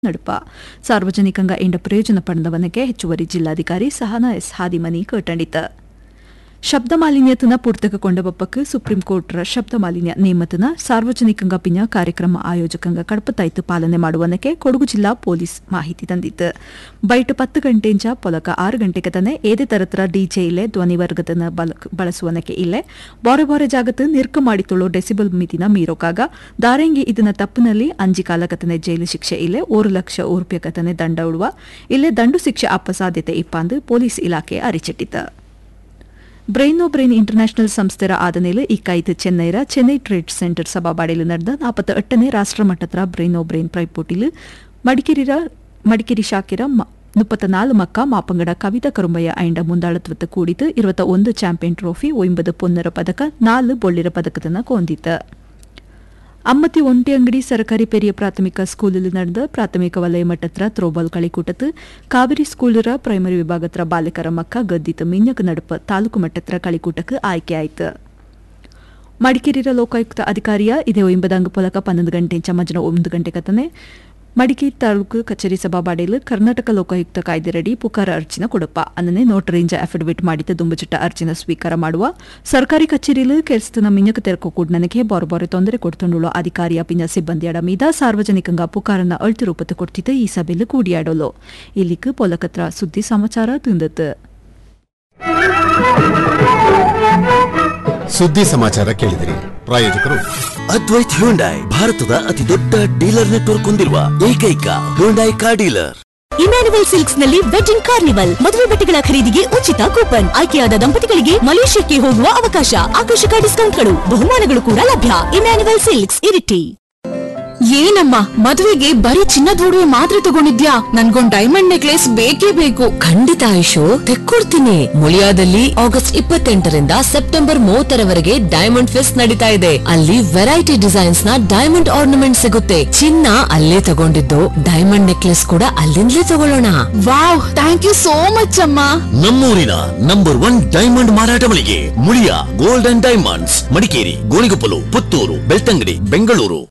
ನಡುಪ ಸಾರ್ವಜನಿಕಂಗ ಇಂಡ ಪ್ರಯೋಜನ ಪಡೆದವನಿಗೆ ಹೆಚ್ಚುವರಿ ಜಿಲ್ಲಾಧಿಕಾರಿ ಸಹನಾ ಎಸ್ ಹಾದಿಮನಿ ಕೇಟಂಡಿತ ಶಬ್ದ ಮಾಲಿನ್ಯತನ ಪೂರ್ತಕ ಕೊಂಡಬಪ್ಪಕ್ಕೆ ಸುಪ್ರೀಂ ಕೋರ್ಟ್ ಶಬ್ದ ಮಾಲಿನ್ಯ ನೇಮತನ ಸಾರ್ವಜನಿಕಂಗ ಪಿನ ಕಾರ್ಯಕ್ರಮ ಆಯೋಜಕಂಗ ಕಡಪತಾಯ್ತು ಪಾಲನೆ ಮಾಡುವನಕ್ಕೆ ಕೊಡಗು ಜಿಲ್ಲಾ ಪೊಲೀಸ್ ಮಾಹಿತಿ ತಂದಿತ್ತು ಬೈಟ್ ಪತ್ತು ಗಂಟೆಂಚ ಪೊಲಕ ಆರು ಗಂಟೆಗೆ ತನೆ ಏದೇ ತರತರ ಡಿಜೆ ಇಲ್ಲೇ ಧ್ವನಿವರ್ಗದನ ಬಳಸುವನಕ್ಕೆ ಇಲ್ಲೇ ಬಾರೆ ಬಾರೆ ಜಾಗത്ത് ನಿರ್ಕ ಮಾಡಿತುಳ್ಳೋ ಡೆಸಿಬಲ್ ಮಿತಿನ ಮೀರೋಕಾಗ ದಾರೆಂಗಿ ಇದನ್ನ ತಪ್ಪಿನಲ್ಲಿ ಅಂಜಿ ಕಾಲಕತನೆ ಜೈಲು ಶಿಕ್ಷೆ ಇಲ್ಲೇ ಓರು ಲಕ್ಷ ರೂಪಾಯಿ ದಂಡ ಉಳುವ ಇಲ್ಲೇ ದಂಡು ಶಿಕ್ಷೆ ಅಪ್ಪ ಸಾಧ್ಯತೆ ಇಪ್ಪಂದು ಪೊಲೀಸ್ ಇಲಾಖೆ ಅರಿಚಿಟ್ಟಿತು ಬ್ರೈನೋ ಬ್ರೈನ್ ಇಂಟರ್ನ್ಯಾಷನಲ್ ಸಂಸ್ಥೆರ ಆದನೇಲೆ ಈ ಕೈತ್ ಚೆನ್ನೈರ ಚೆನ್ನೈ ಟ್ರೇಡ್ ಸೆಂಟರ್ ಸಭಾಬಾಡಿಲು ನಡೆದ ನಾಪತ್ತ ಎಟ್ಟನೇ ರಾಷ್ಟ್ರಮಟ್ಟದ ಬ್ರೈನೋ ಬ್ರೈನ್ ಪೈಪೋಟಿಲು ಮಡಿಕೇರಿರ ಮಡಿಕೇರಿ ಶಾಕಿರ ಮುಪ್ಪತ್ತ ನಾಲು ಮಕ್ಕ ಮಾಪಂಗಡ ಕವಿತಾ ಕರುಂಬಯ್ಯ ಐಂಡ ಮುಂದಾಳತ್ವದ ಕೂಡಿತು ಇರುವತ್ತ ಒಂದು ಚಾಂಪಿಯನ್ ಟ್ರೋಫಿ ಒಂಬದು ಪೊನ್ನರ ಪದಕ ನಾಲು ಬೊಳ್ಳಿರ ಪದಕದನ್ನ ಕೊಂದಿತ್ತು ಅಮ್ಮತಿ ಒಂಟಿಯಂಗಡಿ ಸರ್ಕಾರಿ ಪೆರಿಯ ಪ್ರಾಥಮಿಕ ಸ್ಕೂಲಲ್ಲಿ ನಡೆದ ಪ್ರಾಥಮಿಕ ವಲಯ ಮಟ್ಟತ್ರ ತ್ರೋಬಾಲ್ കളിക്കൂട്ടത്ത് ಕಾವೇರಿ ಸ್ಕೂಲರ ಪ್ರೈಮರಿ ವಿಭಾಗತ್ರ ಬಾಲಕರ ಮಕ್ಕ ಗದ್ದಿತ ಮಿಂಜಕ ನಡುಪ ತಾಲೂಕು ಮಟ್ಟತ್ರ കളിക്കൂട്ടಕ್ಕೆ ಆಯ್ಕೆಯಾಯಿತು ಮಡಿಕೇರಿಯ ಲೋಕಾಯುಕ್ತ ಅಧಿಕಾರಿಯ ಇದೇ ಒಂಬದಂಗ ಪೊಲಕ ಪನ್ನೊಂದು ಗಂಟೆ ಚಮಜನ ಒಂದು ಗಂಟೆ ಕತನೆ ಮಡಿಕೇರಿ ತಾಲೂಕು ಕಚೇರಿ ಸಭಾಬಾಡಿಲು ಕರ್ನಾಟಕ ಲೋಕಾಯುಕ್ತ ಕಾಯ್ದೆರಡಿ ಪುಕಾರ ಅರ್ಜಿನ ಕೊಡಪ್ಪ ಅನ್ನನೆ ನೋಟರಿಂಜ ಅಫಿಡವಿಟ್ ಮಾಡಿದ ದುಂಬಚಿಟ್ಟ ಅರ್ಜಿನ ಸ್ವೀಕಾರ ಮಾಡುವ ಸರ್ಕಾರಿ ಕಚೇರಿಲು ಕೆಲಸದ ಮಿಂಜಕ ತೆರಕೋ ಕೂಡ್ನನಗೆ ಬಾರು ಬಾರಿ ತೊಂದರೆ ಕೊಡ್ತೊಂಡುಳ್ಳ ಅಧಿಕಾರಿಯ ಪಿಂಜ ಸಿಬ್ಬಂದಿಯಡ ಮೀದ ಸಾರ್ವಜನಿಕಂಗ ಪುಕಾರನ್ನ ಅಳ್ತಿ ರೂಪತ್ತು ಕೊಡ್ತಿದ್ದ ಈ ಸಭೆಲು ಕೂಡಿಯಾಡೋಲು ಇಲ್ಲಿಗೆ ಪೊಲಕತ್ರ ಸುದ್ದಿ ಸಮಾಚಾರ ತಿಂದತ್ತು ಸುದ್ದಿ ಸಮಾಚಾರ ಕೇಳಿದಿರಿ ಪ್ರಾಯೋಜಕರು ಅದ್ವೈತ್ ಹ್ಯುಂಡೈ ಭಾರತದ ಅತಿ ದೊಡ್ಡ ಡೀಲರ್ ನೆಟ್ವರ್ಕ್ ಹೊಂದಿರುವ ಏಕೈಕ Hyundai car dealer Emmanuel silks ನಲ್ಲಿ ವೆಡ್ಡಿಂಗ್ ಕಾರ್ನಿವಲ್ ಮದುವೆ ಬಟ್ಟೆಗಳ ಖರೀದಿಗೆ ಉಚಿತ ಕೂಪನ್ ಆಯ್ಕೆಯಾದ ದಂಪತಿಗಳಿಗೆ ಮಲೇಷ್ಯಾಕ್ಕೆ ಹೋಗುವ ಅವಕಾಶ ಆಕರ್ಷಕ ಡಿಸ್ಕೌಂಟ್ಗಳು ಬಹುಮಾನಗಳು ಕೂಡ ಲಭ್ಯ ಇಮ್ಯಾನುವಲ್ ಸಿಲ್ಕ್ಸ್ ಇರಿಟಿ ಏನಮ್ಮ ಮದುವೆಗೆ ಬರೀ ಚಿನ್ನದ ಒಡವೆ ಮಾತ್ರ ತಗೊಂಡಿದ್ಯಾ ನನ್ಗೊಂದ್ ಡೈಮಂಡ್ ನೆಕ್ಲೆಸ್ ಬೇಕೇ ಬೇಕು ಖಂಡಿತ ಆಯುಷು ತೆಕ್ಕೊಡ್ತೀನಿ ಮುಳಿಯಾದಲ್ಲಿ ಆಗಸ್ಟ್ ಇಪ್ಪತ್ತೆಂಟರಿಂದ ಸೆಪ್ಟೆಂಬರ್ ಮೂವತ್ತರವರೆಗೆ ಡೈಮಂಡ್ ಫೆಸ್ಟ್ ನಡೀತಾ ಇದೆ ಅಲ್ಲಿ ವೆರೈಟಿ ಡಿಸೈನ್ಸ್ ನ ಡೈಮಂಡ್ ಆರ್ನಮೆಂಟ್ ಸಿಗುತ್ತೆ ಚಿನ್ನ ಅಲ್ಲೇ ತಗೊಂಡಿದ್ದು ಡೈಮಂಡ್ ನೆಕ್ಲೆಸ್ ಕೂಡ ಅಲ್ಲಿಂದಲೇ ತಗೊಳ್ಳೋಣ wow thank you so much ಅಮ್ಮ ನಮ್ಮೂರಿನ ನಂಬರ್ ಒನ್ ಡೈಮಂಡ್ ಮಾರಾಟ ಮಳಿಗೆ Muliya gold and diamonds Madikeri Gonikoppal Puttur Belthangady Bengaluru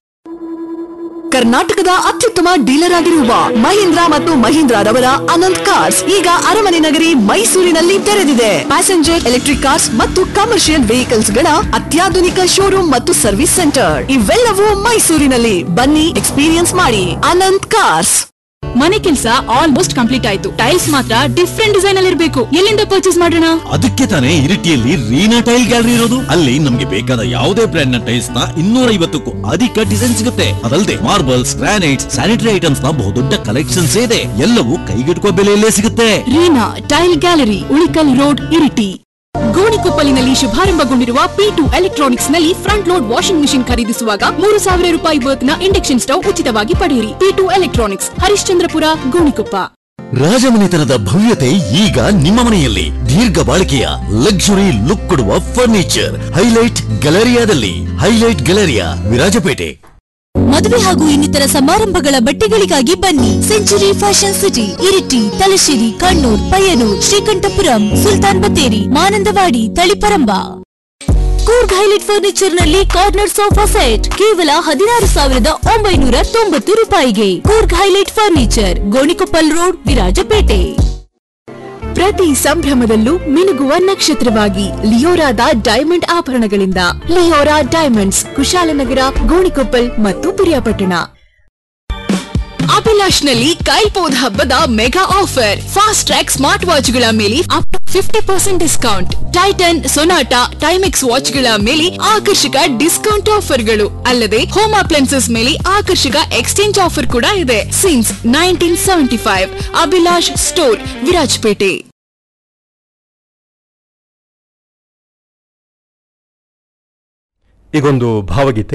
ಕರ್ನಾಟಕದ ಅತ್ಯುತ್ತಮ ಡೀಲರ್ ಆಗಿರುವ ಮಹೀಂದ್ರ ಮತ್ತು ಮಹೀಂದ್ರರವರ ಅನಂತ್ ಕಾರ್ಸ್ ಈಗ ಅರಮನೆ ನಗರಿ ಮೈಸೂರಿನಲ್ಲಿ ತೆರೆದಿದೆ ಪ್ಯಾಸೆಂಜರ್ ಎಲೆಕ್ಟ್ರಿಕ್ ಕಾರ್ಸ್ ಮತ್ತು ಕಮರ್ಷಿಯಲ್ ವೆಹಿಕಲ್ಸ್ ಗಳ ಅತ್ಯಾಧುನಿಕ ಶೋರೂಮ್ ಮತ್ತು ಸರ್ವಿಸ್ ಸೆಂಟರ್ ಇವೆಲ್ಲವೂ ಮೈಸೂರಿನಲ್ಲಿ ಬನ್ನಿ ಎಕ್ಸ್ಪೀರಿಯನ್ಸ್ ಮಾಡಿ ಅನಂತ್ ಕಾರ್ಸ್ ಮನೆ ಕೆಲಸ ಆಲ್ಮೋಸ್ಟ್ ಕಂಪ್ಲೀಟ್ ಆಯ್ತು ಟೈಲ್ಸ್ ಮಾತ್ರ ಡಿಫ್ರೆಂಟ್ ಡಿಸೈನ್ ಅಲ್ಲಿ ಇರಬೇಕು ಎಲ್ಲಿಂದ ಪರ್ಚೇಸ್ ಮಾಡೋಣ ಅದಕ್ಕೆ ತಾನೇ ಇರಿಟಿಯಲ್ಲಿ ರೀನಾ ಟೈಲ್ ಗ್ಯಾಲರಿ ಇರೋದು ಅಲ್ಲಿ ನಮ್ಗೆ ಬೇಕಾದ ಯಾವುದೇ ಬ್ರ್ಯಾಂಡ್ ನ ಟೈಲ್ಸ್ ನ ಇನ್ನೂರ ಐವತ್ತಕ್ಕೂ ಅಧಿಕ ಡಿಸೈನ್ ಸಿಗುತ್ತೆ ಅದಲ್ಲದೆ ಮಾರ್ಬಲ್ಸ್ ಗ್ರಾನೈಟ್ಸ್ ಸ್ಯಾನಿಟರಿ ಐಟಮ್ಸ್ ನ ಬಹುದೊಡ್ಡ ಕಲೆಕ್ಷನ್ಸ್ ಇದೆ ಎಲ್ಲವೂ ಕೈಗೆಟುಕುವ ಬೆಲೆಯಲ್ಲೇ ಸಿಗುತ್ತೆ Reena tile gallery Ulikal road Iritty ಗೋಣಿಕೊಪ್ಪಲಿನಲ್ಲಿ ಶುಭಾರಂಭಗೊಂಡಿರುವ ಪಿ ಟು ಎಲೆಕ್ಟ್ರಾನಿಕ್ಸ್ ನಲ್ಲಿ ಫ್ರಂಟ್ ಲೋಡ್ ವಾಷಿಂಗ್ ಮಿಷಿನ್ ಖರೀದಿಸುವಾಗ ಮೂರು ಸಾವಿರ ರೂಪಾಯಿ ವರ್ತ್ನ ಇಂಡಕ್ಷನ್ ಸ್ಟವ್ ಉಚಿತವಾಗಿ ಪಡೆಯಿರಿ P two electronics Harishchandrapura Gonikoppa ರಾಜಮನೆತನದ ಭವ್ಯತೆ ಈಗ ನಿಮ್ಮ ಮನೆಯಲ್ಲಿ ದೀರ್ಘ ಬಾಳಿಕೆಯ ಲಕ್ಸುರಿ ಲುಕ್ ಕೊಡುವ ಫರ್ನಿಚರ್ ಹೈಲೈಟ್ ಗ್ಯಾಲರಿಯಾದಲ್ಲಿ ಹೈಲೈಟ್ ಗ್ಯಾಲರಿಯಾ ವಿರಾಜಪೇಟೆ ಮದುವೆ ಹಾಗೂ ಇನ್ನಿತರ ಸಮಾರಂಭಗಳ ಬಟ್ಟೆಗಳಿಗಾಗಿ ಬನ್ನಿ century fashion city Iritty Thalassery Kannur Payyanur Sreekandapuram Sultan Bathery Mananthavady Taliparamba Coorg highlight furniture ನಲ್ಲಿ ಕಾರ್ನರ್ ಸೋಫಾ ಸೆಟ್ ಕೇವಲ ಹದಿನಾರು ಸಾವಿರದ ಒಂಬೈನೂರ ತೊಂಬತ್ತು ರೂಪಾಯಿಗೆ Coorg highlight furniture Gonikoppal road Virajpet ಪ್ರತಿ ಸಂಭ್ರಮದಲ್ಲೂ ಮಿನುಗುವ ನಕ್ಷತ್ರವಾಗಿ ಲಿಯೋರಾದ ಡೈಮಂಡ್ ಆಭರಣಗಳಿಂದ ಲಿಯೋರಾ ಡೈಮಂಡ್ಸ್ ಕುಶಾಲನಗರ ಗೋಣಿಕೊಪ್ಪಲ್ ಮತ್ತು ಪಿರಿಯಾಪಟ್ಟಣ ಅಭಿಲಾಷ್ ನಲ್ಲಿ ಕೈಪೋದ್ ಹಬ್ಬದ mega offer Fastrack smart watch ಗಳ ಮೇಲೆ up to fifty percent discount Titan Sonata Timex watch ಗಳ ಮೇಲೆ ಆಕರ್ಷಕ ಡಿಸ್ಕೌಂಟ್ ಆಫರ್ಗಳು ಅಲ್ಲದೆ ಹೋಮ್ ಅಪ್ಲೈನ್ಸಸ್ ಮೇಲೆ ಆಕರ್ಷಕ ಎಕ್ಸ್ಚೇಂಜ್ ಆಫರ್ ಕೂಡ ಇದೆ since nineteen seventy five Abhilash store Virajpet ಈಗೊಂದು ಭಾವಗೀತೆ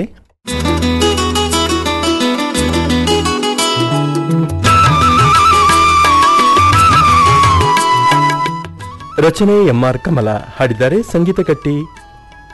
ರಚನೆ ಎಂಆರ್ ಕಮಲ ಹಾಡಿದ್ದಾರೆ ಸಂಗೀತ ಕಟ್ಟಿ